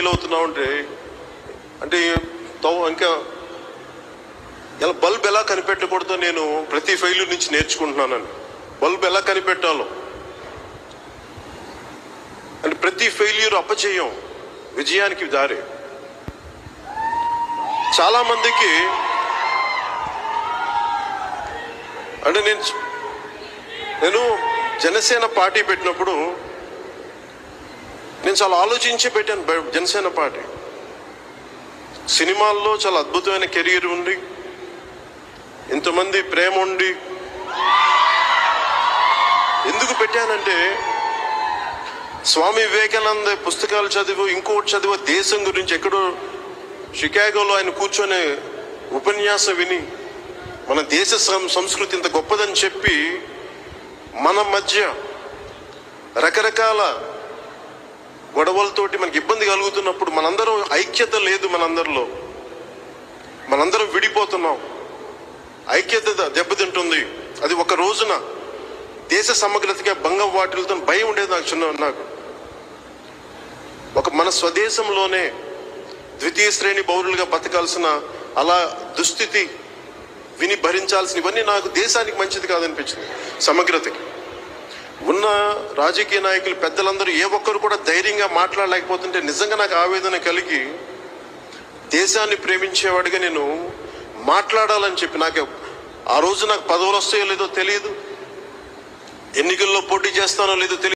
fail అవుతున్నావు అంటే అంటే తో- ఇంకా ఇలా బల్బ్ ఎలా కనిపెట్టకూడదో నేను ప్రతి ఫెయిల్యూర్ నుంచి నేర్చుకుంటున్నానని బల్బ్ ఎలా కనిపెట్టాలో అంటే ప్రతి ఫెయిల్యూర్ అపజయం విజయానికి దారి చాలా మందికి అంటే నేను నేను జనసేన పార్టీ పెట్టినప్పుడు నేను చాలా ఆలోచించి పెట్టాను బ- జనసేన పార్టీ సినిమాల్లో చాలా అద్భుతమైన కెరీర్ ఉంది ఇంతమంది ప్రేమ ఉండి ఎందుకు పెట్టానంటే స్వామి వివేకానంద పుస్తకాలు చదివు ఇంకోటి చదివు దేశం గురించి ఎక్కడో షికాగోలో ఆయన కూర్చొని ఉపన్యాసం విని మన దేశ సం- సంస్కృతి ఇంత గొప్పదని చెప్పి మన మధ్య రకరకాల గొడవలతోటి మనకి ఇబ్బంది కలుగుతున్నప్పుడు మనందరం ఐక్యత లేదు మనందరిలో మనందరం విడిపోతున్నాం ఐక్యత ద- దెబ్బతింటుంది అది ఒక రోజున దేశ సమగ్రతగా భంగం వాటిల్తో భయం ఉండేది నాకు చిన్న నాకు ఒక మన స్వదేశంలోనే ద్వితీయ శ్రేణి పౌరులుగా బతకాల్సిన అలా దుస్థితి విని భరించాల్సిన ఇవన్నీ నాకు దేశానికి మంచిది కాదనిపించింది సమగ్రతకి ఉన్న రాజకీయ నాయకులు పెద్దలందరూ ఏ ఒక్కరు కూడా ధైర్యంగా మాట్లాడలేకపోతుంటే నిజంగా నాకు ఆవేదన కలిగి దేశాన్ని ప్రేమించేవాడిగా నేను మాట్లాడాలని చెప్పి నాకు ఆ రోజు నాకు పదవులు వస్తాయో లేదో తెలియదు ఎన్నికల్లో పోటీ చేస్తానో లేదో తెలియదు